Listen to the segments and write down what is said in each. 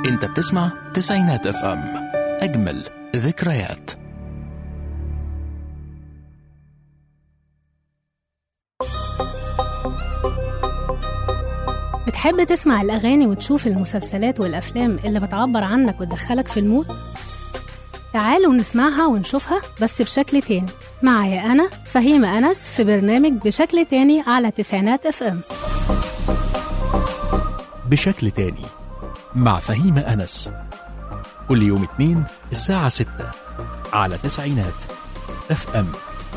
انت بتسمع تسعينات اف ام اجمل ذكريات بتحب تسمع الأغاني وتشوف المسلسلات والأفلام اللي بتعبر عنك وتدخلك في المود؟ تعالوا نسمعها ونشوفها بس بشكل تاني معايا أنا فهيمة أنس في برنامج بشكل تاني على تسعينات اف ام بشكل تاني مع فهيمة أنس كل يوم اثنين الساعة ستة على تسعينات اف ام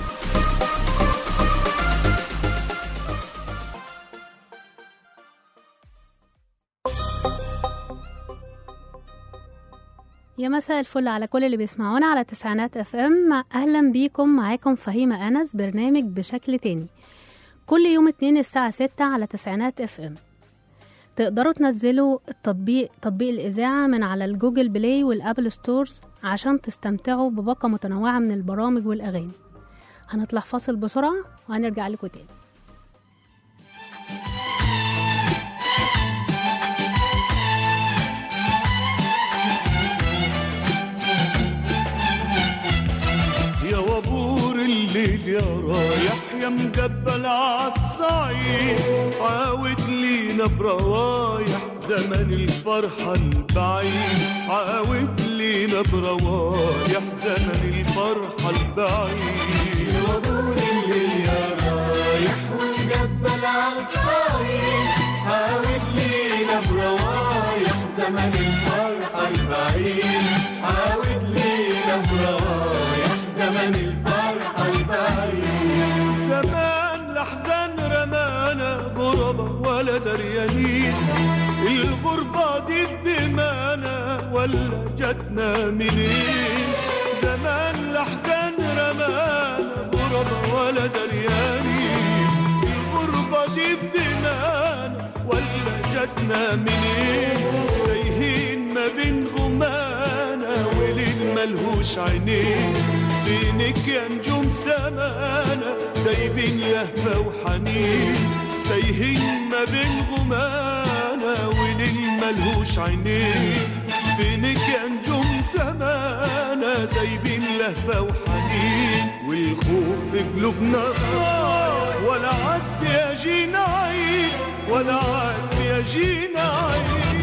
يا مساء الفل على كل اللي بيسمعونا على تسعينات اف ام اهلا بيكم معاكم فهيمة انس برنامج بشكل تاني كل يوم اتنين الساعة ستة على تسعينات اف ام تقدروا تنزلوا التطبيق تطبيق الإذاعة من على الجوجل بلاي والأبل ستورز عشان تستمتعوا بباقة متنوعة من البرامج والأغاني هنطلع فاصل بسرعة وهنرجع لكم تاني يا وابور الليل يا رايح يا مجبل عالصعيد عاود لينا بروايح زمن الفرحة البعيد عاود لينا بروايح زمن الفرحة البعيد يا وابور الليل يا رايح ومجبل عالصعيد عاود لينا بروايح زمن الفرحة البعيد عاود لينا بروايح زمن الفرحة البعيد زمان لحزن رمانا غربة ولا دريانين الغربة دي دمانا ولا جاتنا منين زمان لحزن رمانا غربة ولا دريانين الغربة دي بدمانا ولا جاتنا منين تايهين ما بين غمانا وليل ملهوش عينين فينك يا نجوم سمانا دايبين لهفة وحنين تايهين ما بين غمانا وليل ملهوش عينين فينك يا نجوم سمانا دايبين لهفة وحنين والخوف في قلوبنا ضاع ولا عد يجينا عيد ولا عد يجينا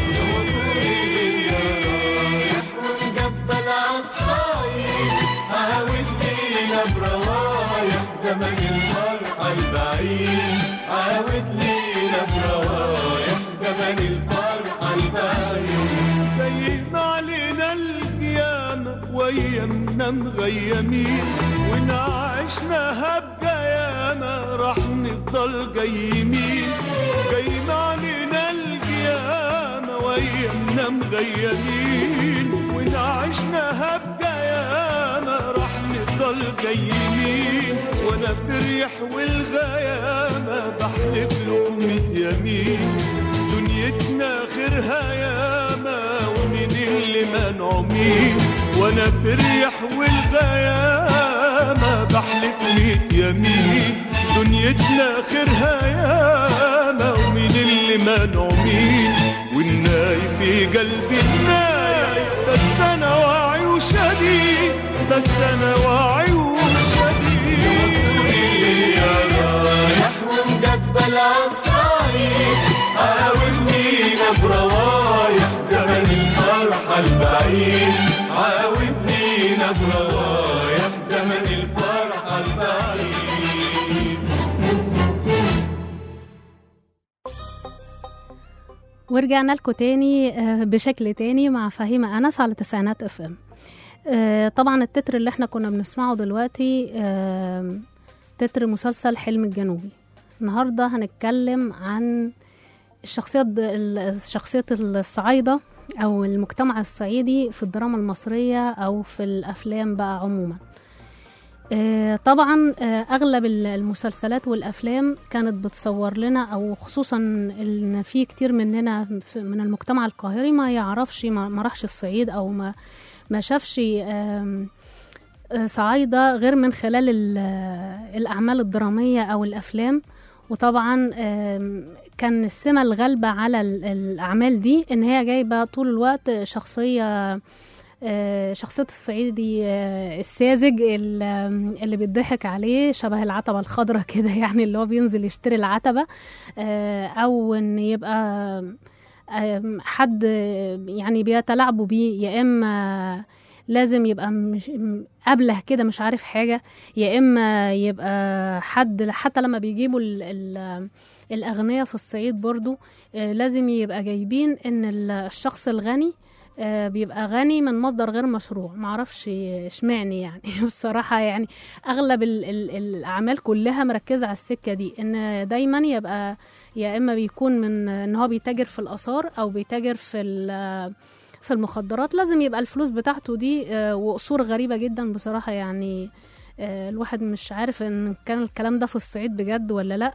عيد ونقبل عالصعيد عاود لينا بروايح زمن الفرحة البعيد عاود لينا بروايح زمن الفرحة البعيد جايين علينا القيامة ويمنا مغيمين ونعشناها بقيامة راح نفضل قيمين جايين علينا القيامة ويمنا مغيمين ونعشناها بقيامة راح نفضل قيمين وانا في الريح والغيامة بحلف لكم يمين دنيتنا خيرها ياما ومن اللي منعومين وانا في الريح والغيامة بحلف ميت يمين دنيتنا خيرها ياما ومن اللي منعومين والناي في قلبي الناي بس انا واعي وشديد بس انا واعي وشديد يا رايح ومقبل عالصعيد عاودنينا بروايح زمن الفرحة البعيد عاودنينا بروايح زمن الفرحة البعيد ورجعنا لكم تاني آه، بشكل تاني مع فهيمة أنس على تسعينات اف ام آه، طبعا التتر اللي احنا كنا بنسمعه دلوقتي آه، تتر مسلسل حلم الجنوبي النهاردة هنتكلم عن الشخصيات الشخصية الصعايدة أو المجتمع الصعيدي في الدراما المصرية أو في الأفلام بقى عموما آه، طبعا آه، اغلب ال- المسلسلات والافلام كانت بتصور لنا او خصوصا ان في كتير مننا في- من المجتمع القاهري ما يعرفش ما ما راحش الصعيد او ما ما شافش آم، آه، صعايده غير من خلال ال- آه، الاعمال الدراميه او الافلام وطبعا آم، كان السمة الغالبة على ال- الأعمال دي إن هي جايبة طول الوقت شخصية آه، شخصية الصعيدي آه، الساذج ال- اللي بيضحك عليه شبه العتبة الخضراء كده يعني اللي هو بينزل يشتري العتبة آه، أو إن يبقى آم، حد يعني بيتلاعبوا بيه يا إما لازم يبقى مش م- أبله كده مش عارف حاجة يا إما يبقى حد حتى لما بيجيبوا ال ال الأغنياء في الصعيد برضو آه، لازم يبقى جايبين إن ال- الشخص الغني آه، بيبقى غني من مصدر غير مشروع معرفش اشمعني يعني بصراحة يعني أغلب ال ال الأعمال كلها مركزة على السكة دي إن دايما يبقى يا إما بيكون من إن هو بيتاجر في الآثار أو بيتاجر في ال- في المخدرات لازم يبقى الفلوس بتاعته دي آه، وقصور غريبة جدا بصراحة يعني آه، الواحد مش عارف إن كان الكلام ده في الصعيد بجد ولا لأ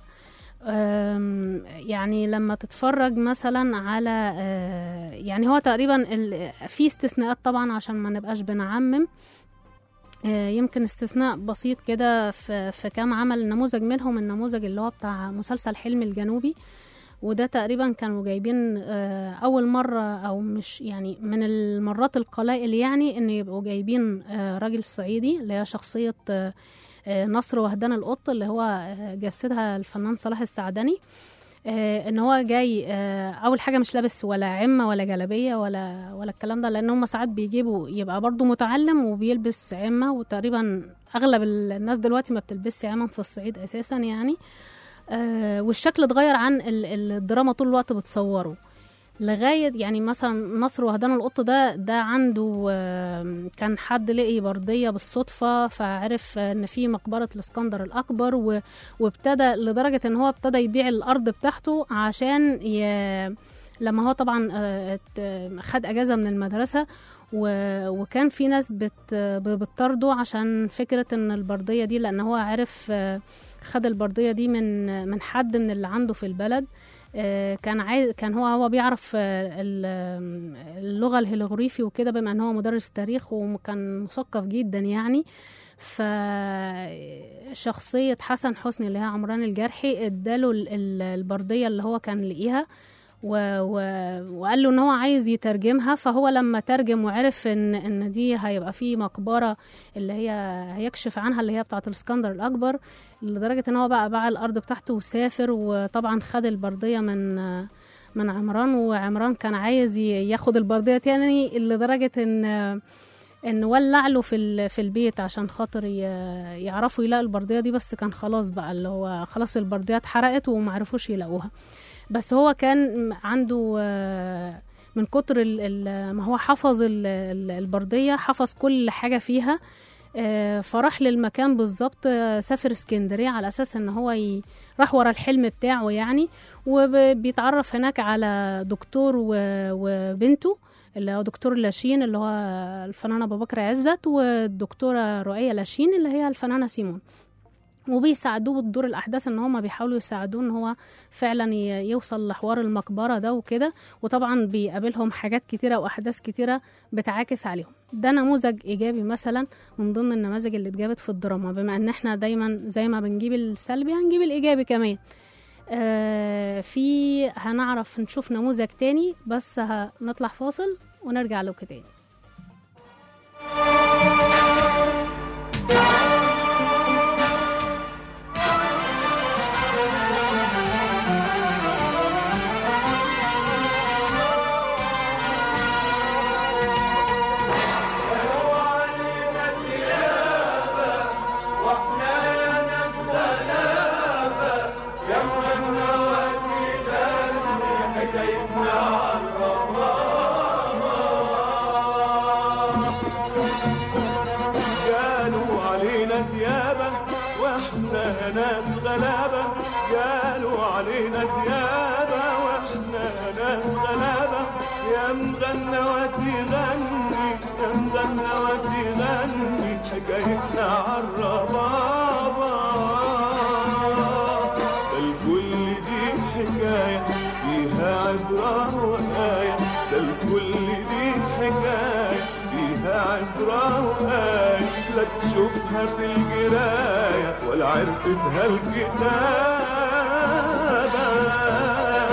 أم، يعني لما تتفرج مثلا على آه، يعني هو تقريبا ال- في استثناءات طبعا عشان ما نبقاش بنعمم آه، يمكن استثناء بسيط كده في, في كام عمل نموذج منهم النموذج اللي هو بتاع مسلسل حلم الجنوبي وده تقريبا كانوا جايبين آه، أول مرة أو مش يعني من المرات القلائل يعني إن يبقوا جايبين آه، راجل صعيدي اللي هي شخصية آه، آه، نصر وهدان القط اللي هو آه، جسدها الفنان صلاح السعدني آه، ان هو جاي آه، اول حاجه مش لابس ولا عمه ولا جلابيه ولا ولا الكلام ده لان هم ساعات بيجيبوا يبقى برضو متعلم وبيلبس عمه وتقريبا اغلب الناس دلوقتي ما بتلبسش عمم في الصعيد اساسا يعني آه، والشكل اتغير عن ال- ال- الدراما طول الوقت بتصوره لغاية يعني مثلا نصر وهدان القط ده ده عنده آه، كان حد لقي بردية بالصدفة فعرف ان في مقبرة الاسكندر الأكبر و- وابتدى لدرجة ان هو ابتدى يبيع الأرض بتاعته عشان ي... لما هو طبعا آه، ات- خد أجازة من المدرسة و... وكان في ناس بت... بتطرده عشان فكرة ان البردية دي لأن هو عرف آه، خد البردية دي من من حد من اللي عنده في البلد آه، كان عايز كان هو هو بيعرف آه، ال- اللغة الهيروغليفي وكده بما ان هو مدرس تاريخ وكان مثقف جدا يعني فشخصية حسن حسني اللي هي عمران الجرحي اداله ال- ال- البردية اللي هو كان لقيها و... و... وقال له ان هو عايز يترجمها فهو لما ترجم وعرف ان ان دي هيبقى في مقبره اللي هي هيكشف عنها اللي هي بتاعه الاسكندر الاكبر لدرجه ان هو بقى باع الارض بتاعته وسافر وطبعا خد البرديه من من عمران وعمران كان عايز ي- ياخد البرديه تاني لدرجه ان ان ولع له في ال- في البيت عشان خاطر ي- يعرفوا يلاقوا البرديه دي بس كان خلاص بقى اللي هو خلاص البرديه اتحرقت ومعرفوش يلاقوها بس هو كان عنده آه، من كتر ال- ال- ما هو حفظ ال- ال- البردية حفظ كل حاجة فيها آه، فراح للمكان بالظبط آه، سافر اسكندرية على أساس إن هو ي- راح ورا الحلم بتاعه يعني وبيتعرف هناك على دكتور و- وبنته اللي هو دكتور لاشين اللي هو الفنانة أبو بكر عزت والدكتورة رؤية لاشين اللي هي الفنانة سيمون وبيساعدوه بتدور الاحداث ان هما بيحاولوا يساعدوه ان هو فعلا ي- يوصل لحوار المقبره ده وكده وطبعا بيقابلهم حاجات كتيره واحداث كتيره بتعاكس عليهم ده نموذج ايجابي مثلا من ضمن النماذج اللي اتجابت في الدراما بما ان احنا دايما زي ما بنجيب السلبي هنجيب الايجابي كمان آه في هنعرف نشوف نموذج تاني بس هنطلع فاصل ونرجع له تاني قالوا علينا ديابة واحنا ناس غلابة قالوا علينا ديابة واحنا ناس غلابة يا مغنى ودي غني يا مغنى ودي غني حكايتنا عالربابة ده الكل دي حكاية فيها عبرة وآية ده الكل دي حكاية فيها عبرة وآية لا تشوفها في القراية ولا عرفتها الكتابة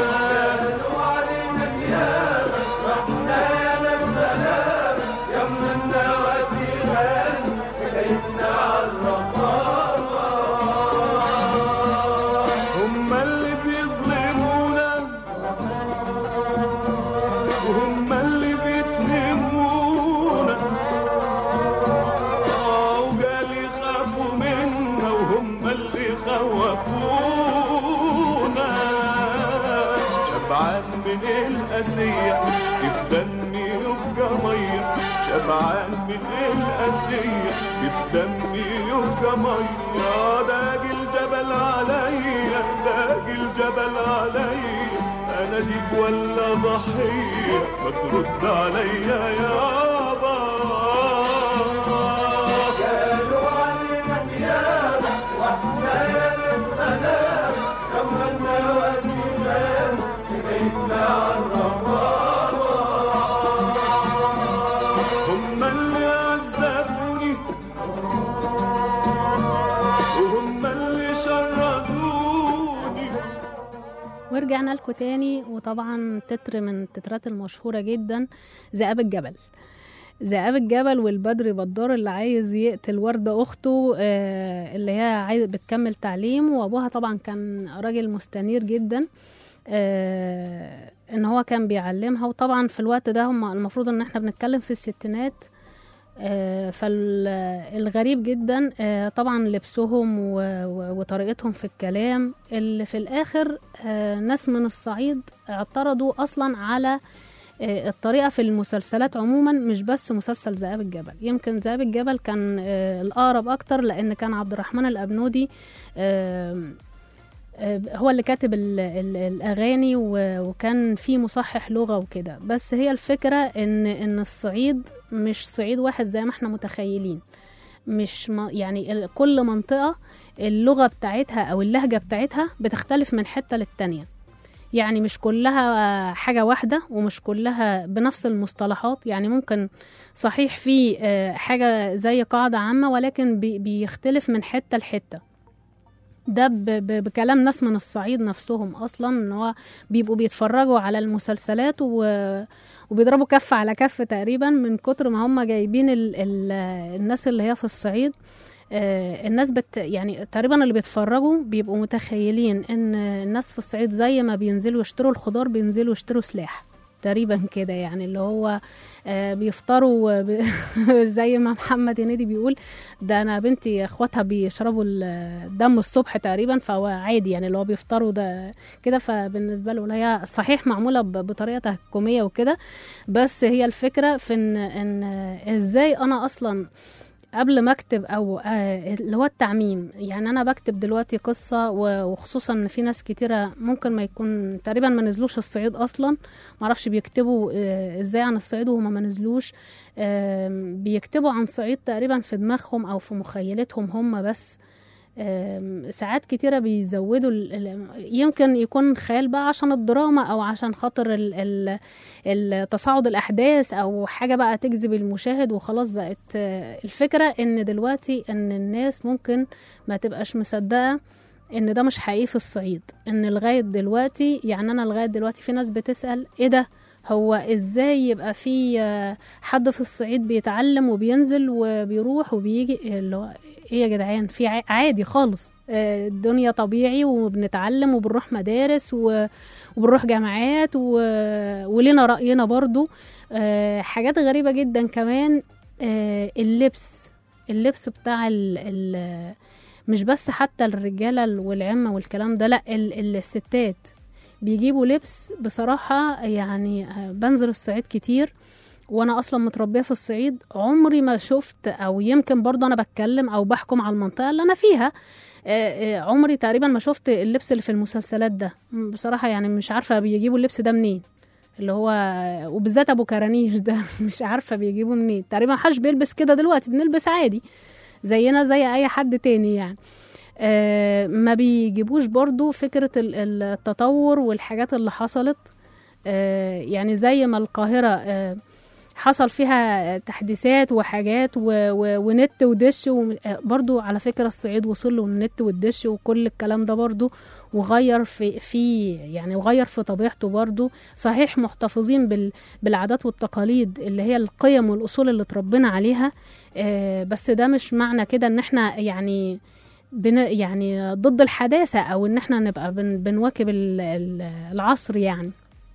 شبعان من القاسية كيف دمي يبقى مية شبعان من القاسية كيف دمي يبقى مية داق الجبل عليا داق الجبل عليا انا ديب ولا ضحية ما ترد عليا يابا هم اللي عذبوني وهم اللي شردوني ورجعنا لكم تاني وطبعا تتر من التترات المشهورة جدا ذئاب الجبل ذئاب الجبل والبدر بدار اللي عايز يقتل وردة أخته آه، اللي هي عايز بتكمل تعليم وأبوها طبعا كان راجل مستنير جدا آه، ان هو كان بيعلمها وطبعا في الوقت ده هم المفروض ان احنا بنتكلم في الستينات آه، فالغريب جدا آه، طبعا لبسهم و- و- وطريقتهم في الكلام اللي في الاخر آه، ناس من الصعيد اعترضوا اصلا على آه، الطريقة في المسلسلات عموما مش بس مسلسل ذئاب الجبل يمكن ذئاب الجبل كان آه، الأقرب أكتر لأن كان عبد الرحمن الأبنودي آه، آه، هو اللي كاتب ال- ال- الأغاني و- وكان في مصحح لغة وكده بس هي الفكرة إن إن الصعيد مش صعيد واحد زي ما احنا متخيلين مش ما يعني ال- كل منطقة اللغة بتاعتها أو اللهجة بتاعتها بتختلف من حتة للتانية يعني مش كلها حاجة واحدة ومش كلها بنفس المصطلحات يعني ممكن صحيح في آه، حاجة زي قاعدة عامة ولكن بي- بيختلف من حتة لحتة ده ب- ب- بكلام ناس من الصعيد نفسهم اصلا ان هو بيبقوا بيتفرجوا على المسلسلات و... وبيضربوا كف على كف تقريبا من كتر ما هم جايبين ال... ال... الناس اللي هي في الصعيد آه، الناس بت يعني تقريبا اللي بيتفرجوا بيبقوا متخيلين ان الناس في الصعيد زي ما بينزلوا يشتروا الخضار بينزلوا يشتروا سلاح تقريبا كده يعني اللي هو آه، بيفطروا ب- زي ما محمد هنيدي بيقول ده انا بنتي اخواتها بيشربوا الدم الصبح تقريبا فهو عادي يعني اللي هو بيفطروا ده كده فبالنسبه له هي صحيح معموله ب- بطريقه تهكميه وكده بس هي الفكره في ان ان ازاي انا اصلا قبل ما اكتب او آه، اللي هو التعميم يعني انا بكتب دلوقتي قصه و- وخصوصا ان في ناس كتيره ممكن ما يكون تقريبا ما نزلوش الصعيد اصلا معرفش بيكتبوا آه، ازاي عن الصعيد وهما ما نزلوش آم، بيكتبوا عن صعيد تقريبا في دماغهم او في مخيلتهم هم بس آم، ساعات كتيرة بيزودوا ال- ال- يمكن يكون خيال بقى عشان الدراما أو عشان خاطر ال- ال- ال- تصاعد الأحداث أو حاجة بقى تجذب المشاهد وخلاص بقت آه، الفكرة إن دلوقتي إن الناس ممكن ما تبقاش مصدقة إن ده مش حقيقي في الصعيد إن لغاية دلوقتي يعني أنا لغاية دلوقتي في ناس بتسأل إيه ده هو ازاي يبقى في آه، حد في الصعيد بيتعلم وبينزل وبيروح وبيجي اللي هو ايه يا جدعان في ع- عادي خالص آه، الدنيا طبيعي وبنتعلم وبنروح مدارس و- وبنروح جامعات و- ولنا رأينا برضو آه، حاجات غريبة جدا كمان آه، اللبس اللبس بتاع ال ال مش بس حتى الرجالة والعمة والكلام ده لا ال- الستات بيجيبوا لبس بصراحة يعني آه، بنزل الصعيد كتير وانا اصلا متربيه في الصعيد عمري ما شفت او يمكن برضه انا بتكلم او بحكم على المنطقه اللي انا فيها آه، آه، عمري تقريبا ما شفت اللبس اللي في المسلسلات ده م، بصراحه يعني مش عارفه بيجيبوا اللبس ده منين اللي هو وبالذات ابو كرانيش ده مش عارفه بيجيبوا منين تقريبا محدش بيلبس كده دلوقتي بنلبس عادي زينا زي اي حد تاني يعني آه، ما بيجيبوش برضو فكرة ال- ال- التطور والحاجات اللي حصلت آه، يعني زي ما القاهرة آه، حصل فيها تحديثات وحاجات و... و... ونت ودش و... برضو على فكرة الصعيد وصل له النت والدش وكل الكلام ده برضو وغير في في يعني وغير في طبيعته برضو صحيح محتفظين بال... بالعادات والتقاليد اللي هي القيم والأصول اللي اتربينا عليها آه، بس ده مش معنى كده ان احنا يعني بن يعني ضد الحداثة أو إن احنا نبقى بن بنواكب ال- ال- العصر يعني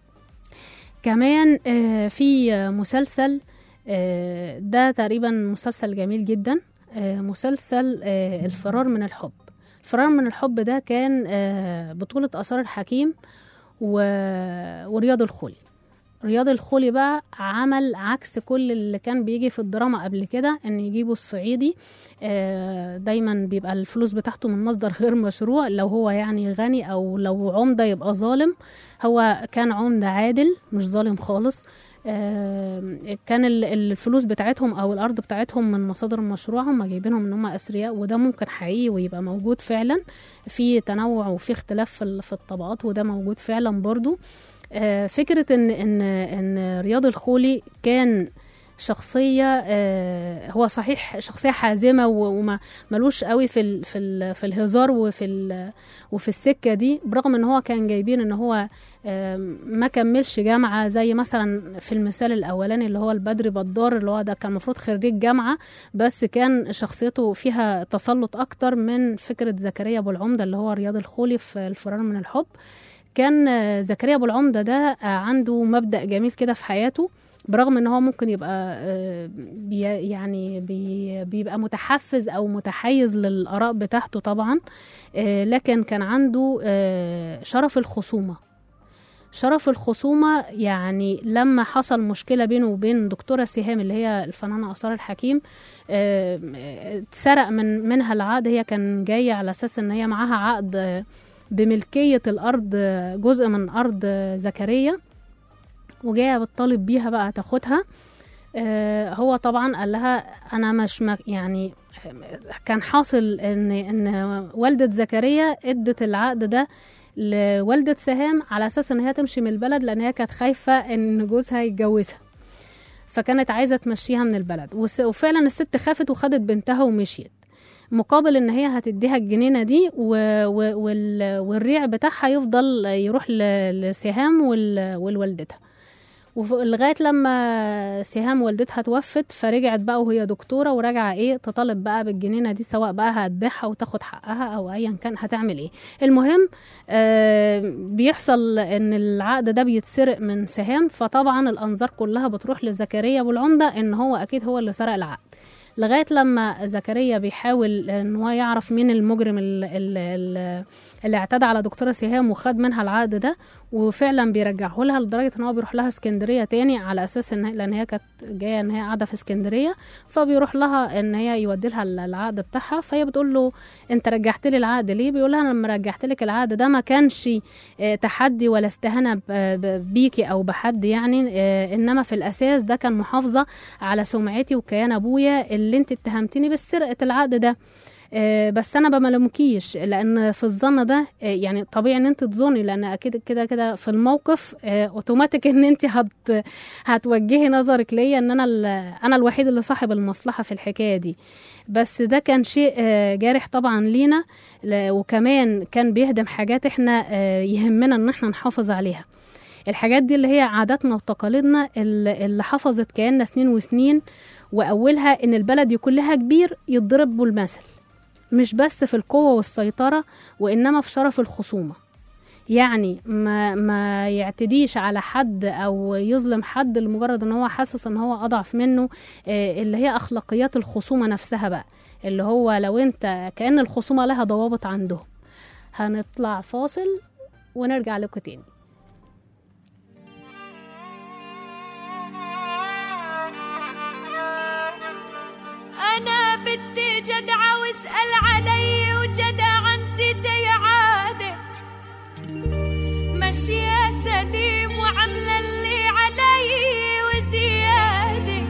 كمان آه، في آه، مسلسل آه، ده تقريبا مسلسل جميل جدا آه، مسلسل آه، الفرار من الحب الفرار من الحب ده كان آه، بطولة آثار الحكيم و... ورياض الخولي رياض الخولي بقى عمل عكس كل اللي كان بيجي في الدراما قبل كده ان يجيبوا الصعيدي آه، دايما بيبقى الفلوس بتاعته من مصدر غير مشروع لو هو يعني غني او لو عمده يبقى ظالم هو كان عمده عادل مش ظالم خالص آه، كان ال- الفلوس بتاعتهم او الارض بتاعتهم من مصادر مشروع هم جايبينهم ان هم اثرياء وده ممكن حقيقي ويبقى موجود فعلا في تنوع وفي اختلاف في ال- في الطبقات وده موجود فعلا برضو آه، فكرة إن إن إن رياض الخولي كان شخصية آه، هو صحيح شخصية حازمة و- وما ملوش قوي في ال في ال في الهزار وفي ال وفي السكة دي برغم إن هو كان جايبين إن هو آم، ما كملش جامعة زي مثلا في المثال الأولاني اللي هو البدري بدار اللي هو ده كان المفروض خريج جامعة بس كان شخصيته فيها تسلط أكتر من فكرة زكريا أبو العمدة اللي هو رياض الخولي في الفرار من الحب كان آه، زكريا ابو العمده ده آه، عنده مبدا جميل كده في حياته برغم ان هو ممكن يبقى آه، بي يعني بي بيبقى متحفز او متحيز للاراء بتاعته طبعا آه، لكن كان عنده آه، شرف الخصومه شرف الخصومة يعني لما حصل مشكلة بينه وبين دكتورة سهام اللي هي الفنانة أسرار الحكيم آه، آه، اتسرق من منها العقد هي كان جاية على أساس إن هي معاها عقد آه، بملكية الأرض آه، جزء من أرض آه، زكريا وجاية بتطالب بيها بقى تاخدها آه، هو طبعا قال لها أنا مش مك- يعني كان حاصل إن إن والدة زكريا ادت العقد ده لوالدة سهام على أساس إن هي تمشي من البلد لأن هي كانت خايفة إن جوزها يتجوزها فكانت عايزة تمشيها من البلد وس- وفعلا الست خافت وخدت بنتها ومشيت مقابل ان هي هتديها الجنينه دي و... و... وال... والريع بتاعها يفضل يروح ل... لسهام وال... والوالدتها وف- لغايه لما سهام والدتها توفت فرجعت بقى وهي دكتوره وراجعه ايه تطالب بقى بالجنينه دي سواء بقى هتبيعها وتاخد حقها او ايا كان هتعمل ايه المهم آه بيحصل ان العقد ده بيتسرق من سهام فطبعا الانظار كلها بتروح لزكريا ابو العمده ان هو اكيد هو اللي سرق العقد لغايه لما زكريا بيحاول ان هو يعرف مين المجرم اللي, اللي, اللي اعتدى على دكتوره سهام وخد منها العقد ده وفعلا بيرجعه لها لدرجه ان هو بيروح لها اسكندريه تاني على اساس ان لان هي كانت جايه ان هي قاعده في اسكندريه فبيروح لها ان هي يودي لها العقد بتاعها فهي بتقول له انت رجعت لي العقد ليه بيقول لها انا لما رجعت لك العقد ده ما كانش آه، تحدي ولا استهانه ب- ب- بيكي او بحد يعني آه، انما في الاساس ده كان محافظه على سمعتي وكيان ابويا اللي انت اتهمتني بسرقه العقد ده آه، بس انا بملمكيش لان في الظن ده آه، يعني طبيعي ان انت تظني لان اكيد كده كده في الموقف آه، اوتوماتيك ان انت هت هتوجهي نظرك ليا ان انا ال- انا الوحيد اللي صاحب المصلحه في الحكايه دي بس ده كان شيء آه، جارح طبعا لينا ل- وكمان كان بيهدم حاجات احنا آه، يهمنا ان احنا نحافظ عليها الحاجات دي اللي هي عاداتنا وتقاليدنا اللي اللي حفظت كياننا سنين وسنين واولها ان البلد يكون لها كبير يتضرب بيه المثل مش بس في القوة والسيطرة وإنما في شرف الخصومة يعني ما ما يعتديش على حد او يظلم حد لمجرد ان هو حاسس ان هو اضعف منه آه، اللي هي اخلاقيات الخصومه نفسها بقى اللي هو لو انت كان الخصومه لها ضوابط عندهم هنطلع فاصل ونرجع لكم تاني انا بدي جدعة واسأل علي وجدع انت دي عادة ماشية سليم وعاملة اللي علي وزيادة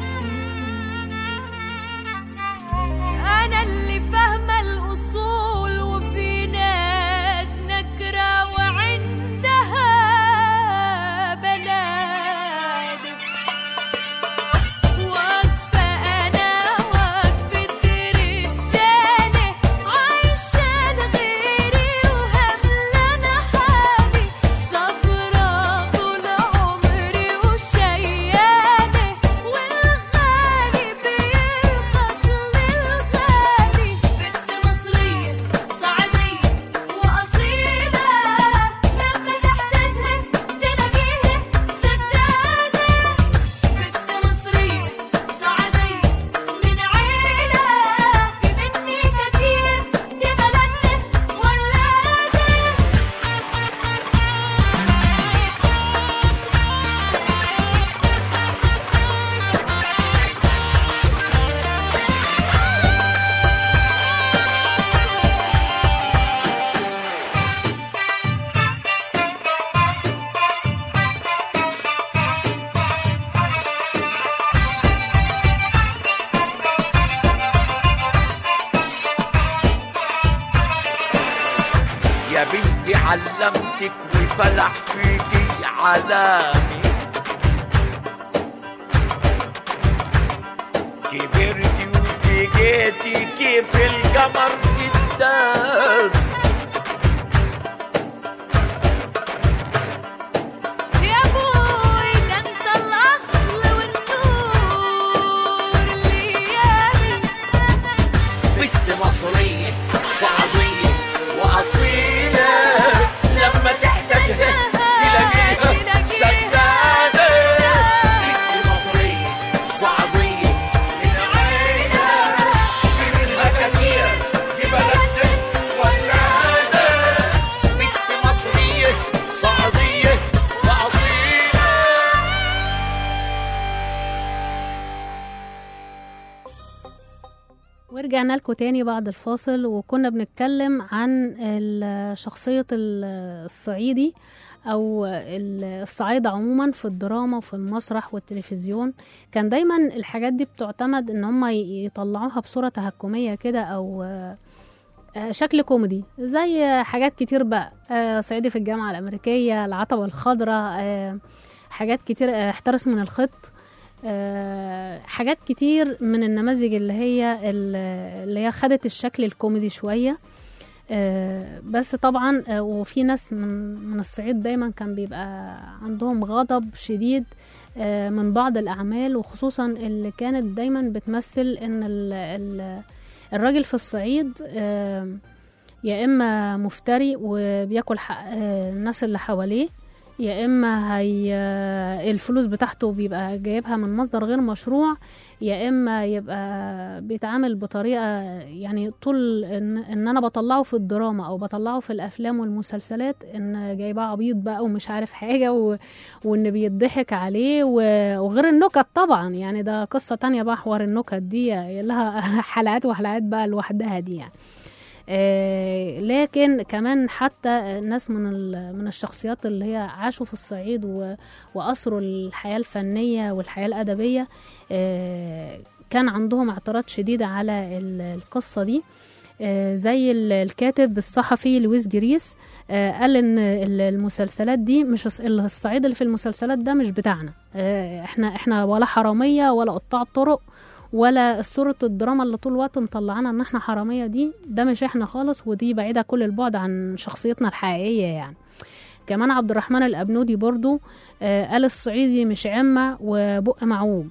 انا اللي فاهمة الاصول وفي ناس نكرة وعندها بلاد واقفة أنا واقفة رجالة عايشة لغيري وهملانة حالي صبر علمتك وفلح فيكي علامي كبرتي وبقيتي كيف القمر قدام يا بوي ده انت الاصل والنور الايامي بنت مصرية صعيدية وأصيلة لما تحتاجها تلاقيها سدادة بنت مصرية صعيدية من عينها في منها كتير دي بلدنا ولادة بنت مصرية صعيدية وأصيلة ورجعنا لكم تاني بعد الفاصل وكنا بنتكلم عن ال- شخصية ال- الصعيدي أو ال- الصعايدة عموما في الدراما وفي المسرح والتلفزيون كان دايما الحاجات دي بتعتمد إن هم ي- يطلعوها بصورة تهكمية كده أو آه، آه، شكل كوميدي زي حاجات كتير بقى آه، صعيدي في الجامعة الأمريكية العتبة الخضراء آه، حاجات كتير آه، احترس من الخط آه، حاجات كتير من النماذج اللي هي اللي هي خدت الشكل الكوميدي شوية آه، بس طبعا آه، وفي ناس من من الصعيد دايما كان بيبقى عندهم غضب شديد آه، من بعض الأعمال وخصوصا اللي كانت دايما بتمثل إن ال- ال- الراجل في الصعيد آه، يا إما مفتري وبياكل حق آه، الناس اللي حواليه يا اما هي الفلوس بتاعته بيبقى جايبها من مصدر غير مشروع يا اما يبقى بيتعامل بطريقه يعني طول ان, إن انا بطلعه في الدراما او بطلعه في الافلام والمسلسلات ان جايباه عبيط بقى ومش عارف حاجه و... وان بيضحك عليه و... وغير النكت طبعا يعني ده قصه تانية بقى حوار النكت دي لها حلقات وحلقات بقى لوحدها دي يعني آه، لكن كمان حتى ناس من ال- من الشخصيات اللي هي عاشوا في الصعيد و- وأثروا الحياة الفنية والحياة الأدبية آه، كان عندهم اعتراض شديد على ال- القصة دي آه، زي ال- الكاتب الصحفي لويس جريس آه، قال ان ال- المسلسلات دي مش الص- الصعيد اللي في المسلسلات ده مش بتاعنا آه، احنا احنا ولا حراميه ولا قطاع طرق ولا صورة الدراما اللي طول الوقت مطلعانا ان احنا حرامية دي ده مش احنا خالص ودي بعيدة كل البعد عن شخصيتنا الحقيقية يعني كمان عبد الرحمن الأبنودي برضو آه، قال الصعيدي مش عمة وبق معوج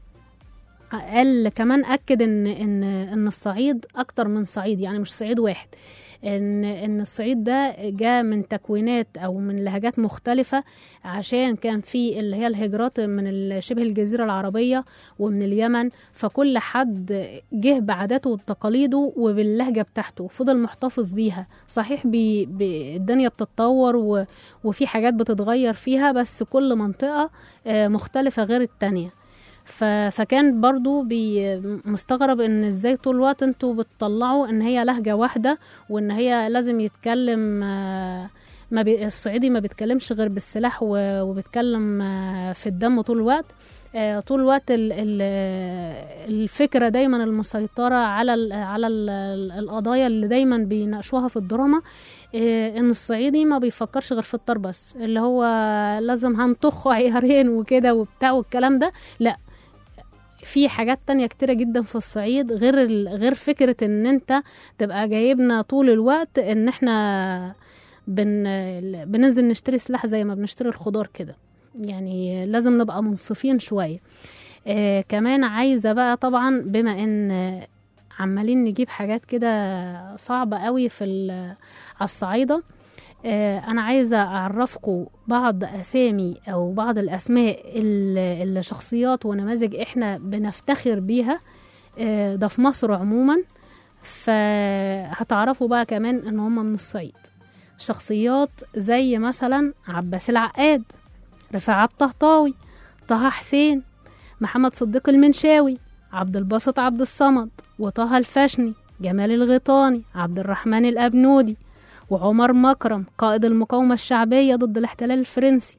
قال كمان أكد إن إن إن الصعيد أكتر من صعيد يعني مش صعيد واحد إن إن الصعيد ده جاء من تكوينات أو من لهجات مختلفة عشان كان في اللي هي الهجرات من ال- شبه الجزيرة العربية ومن اليمن فكل حد جه بعاداته وتقاليده وباللهجة بتاعته فضل محتفظ بيها صحيح بي بي الدنيا بتتطور و وفي حاجات بتتغير فيها بس كل منطقة آه، مختلفة غير التانية ف... فكان برضو بي مستغرب ان ازاي طول الوقت انتوا بتطلعوا ان هي لهجة واحدة وان هي لازم يتكلم آه، ما بي... الصعيدي ما بيتكلمش غير بالسلاح و... وبيتكلم آه، في الدم طول الوقت آه، طول الوقت ال... ال... الفكرة دايما المسيطرة على ال... على ال... القضايا اللي دايما بيناقشوها في الدراما آه، ان الصعيدي ما بيفكرش غير في الطار بس اللي هو لازم هنطخه عيارين وكده وبتاع والكلام ده لا في حاجات تانية كتيرة جدا في الصعيد غير ال... غير فكرة ان انت تبقى جايبنا طول الوقت ان احنا بن... بننزل نشتري سلاح زي ما بنشتري الخضار كده يعني لازم نبقى منصفين شوية آه كمان عايزة بقى طبعا بما ان آه، عمالين نجيب حاجات كده صعبة قوي في ال- على الصعايدة آه، أنا عايزة أعرفكم بعض أسامي أو بعض الأسماء ال- الشخصيات ونماذج إحنا بنفتخر بيها آه، ده في مصر عموما فهتعرفوا بقى كمان إن هم من الصعيد شخصيات زي مثلا عباس العقاد رفاعة الطهطاوي طه حسين محمد صديق المنشاوي عبد الباسط عبد الصمد وطه الفشني جمال الغيطاني عبد الرحمن الأبنودي وعمر مكرم قائد المقاومة الشعبية ضد الاحتلال الفرنسي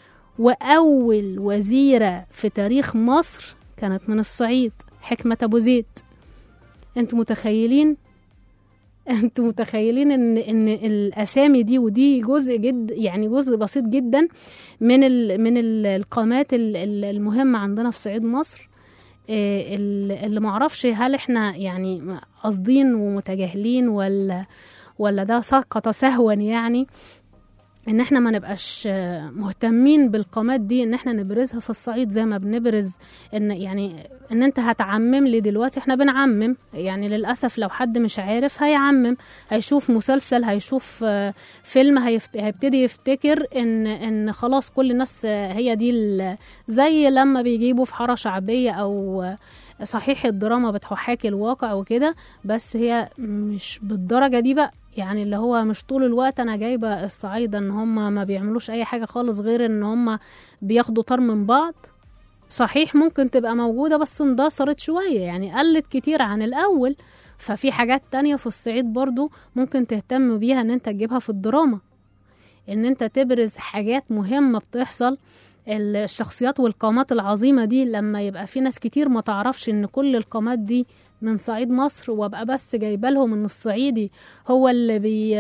وأول وزيرة في تاريخ مصر كانت من الصعيد حكمة أبو زيد انتوا متخيلين انتوا متخيلين ان ان الاسامي دي ودي جزء جد يعني جزء بسيط جدا من ال من ال القامات ال- ال- المهمه عندنا في صعيد مصر إيه ال- اللي معرفش هل احنا يعني قاصدين ومتجاهلين ولا ولا ده سقط سهوا يعني ان احنا ما نبقاش آه، مهتمين بالقامات دي ان احنا نبرزها في الصعيد زي ما بنبرز ان يعني ان انت هتعمم لي دلوقتي احنا بنعمم يعني للاسف لو حد مش عارف هيعمم هيشوف مسلسل هيشوف آه، فيلم هيفت... هيبتدي يفتكر ان ان خلاص كل الناس آه، هي دي ال... زي لما بيجيبوا في حاره شعبيه او آه، صحيح الدراما بتحاكي الواقع وكده بس هي مش بالدرجه دي بقى يعني اللي هو مش طول الوقت انا جايبه الصعايده ان هم ما بيعملوش اي حاجه خالص غير ان هم بياخدوا طار من بعض صحيح ممكن تبقى موجوده بس اندثرت شويه يعني قلت كتير عن الاول ففي حاجات تانية في الصعيد برضو ممكن تهتم بيها ان انت تجيبها في الدراما ان انت تبرز حاجات مهمه بتحصل الشخصيات والقامات العظيمة دي لما يبقى في ناس كتير ما تعرفش ان كل القامات دي من صعيد مصر وابقى بس جايبه لهم ان الصعيدي هو اللي بي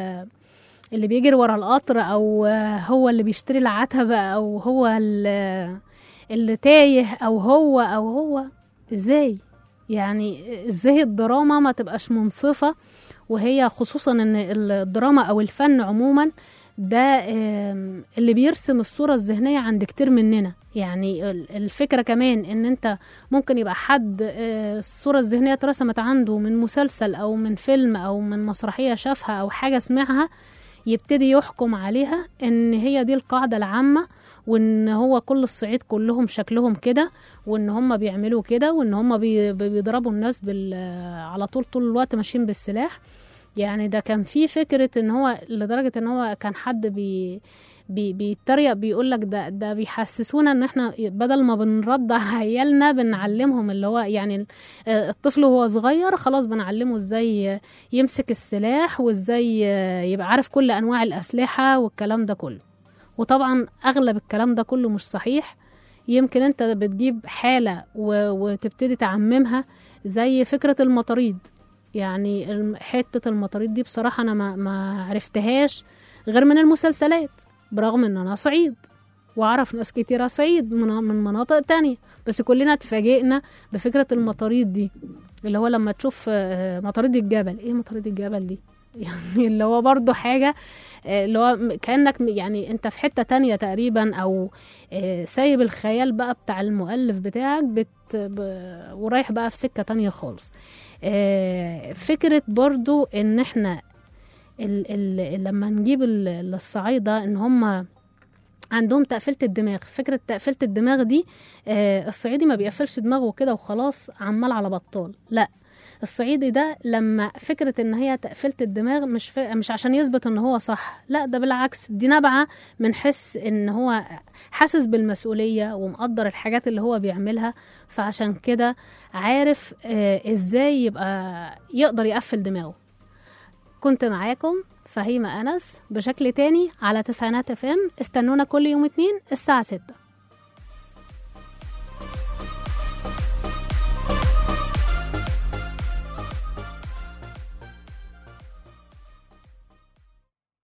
اللي بيجري ورا القطر او هو اللي بيشتري العتبة او هو اللي, اللي تايه او هو او هو ازاي يعني ازاي الدراما ما تبقاش منصفة وهي خصوصا ان الدراما او الفن عموما ده آم، اللي بيرسم الصورة الذهنية عند كتير مننا يعني ال- الفكرة كمان ان انت ممكن يبقى حد آه، الصورة الذهنية اترسمت عنده من مسلسل او من فيلم او من مسرحية شافها او حاجة سمعها يبتدي يحكم عليها ان هي دي القاعدة العامة وان هو كل الصعيد كلهم شكلهم كده وان هم بيعملوا كده وان هم بي- بيضربوا الناس بال على طول طول الوقت ماشيين بالسلاح يعني ده كان في فكرة ان هو لدرجة ان هو كان حد بي بي بيتريق بيقول لك ده ده بيحسسونا ان احنا بدل ما بنرضع عيالنا بنعلمهم اللي هو يعني ال- آه، الطفل وهو صغير خلاص بنعلمه ازاي يمسك السلاح وازاي يبقى عارف كل انواع الاسلحة والكلام ده كله وطبعا اغلب الكلام ده كله مش صحيح يمكن انت بتجيب حالة و- وتبتدي تعممها زي فكرة المطاريد يعني الم- حتة المطاريد دي بصراحة أنا ما, ما عرفتهاش غير من المسلسلات برغم إن أنا صعيد وأعرف ناس كتيرة صعيد من, من مناطق تانية بس كلنا اتفاجئنا بفكرة المطاريد دي اللي هو لما تشوف آه، مطاريد الجبل ايه مطاريد الجبل دي يعني اللي هو برضو حاجة آه، اللي هو م- كأنك م- يعني انت في حتة تانية تقريبا او آه، سايب الخيال بقى بتاع المؤلف بتاعك بت ب... ورايح بقى في سكة تانية خالص آه، فكرة برضو ان احنا ال ال لما نجيب ال- الصعايدة ان هم عندهم تقفيلة الدماغ فكرة تقفيلة الدماغ دي آه، الصعيدي ما بيقفلش دماغه كده وخلاص عمال على بطال لا الصعيدي ده لما فكرة ان هي تقفيلة الدماغ مش ف... مش عشان يثبت ان هو صح لا ده بالعكس دي نابعة من حس ان هو حاسس بالمسؤولية ومقدر الحاجات اللي هو بيعملها فعشان كده عارف آه، ازاي يبقى يقدر يقفل دماغه كنت معاكم فهيمة أنس بشكل تاني على تسعينات اف ام استنونا كل يوم اتنين الساعة ستة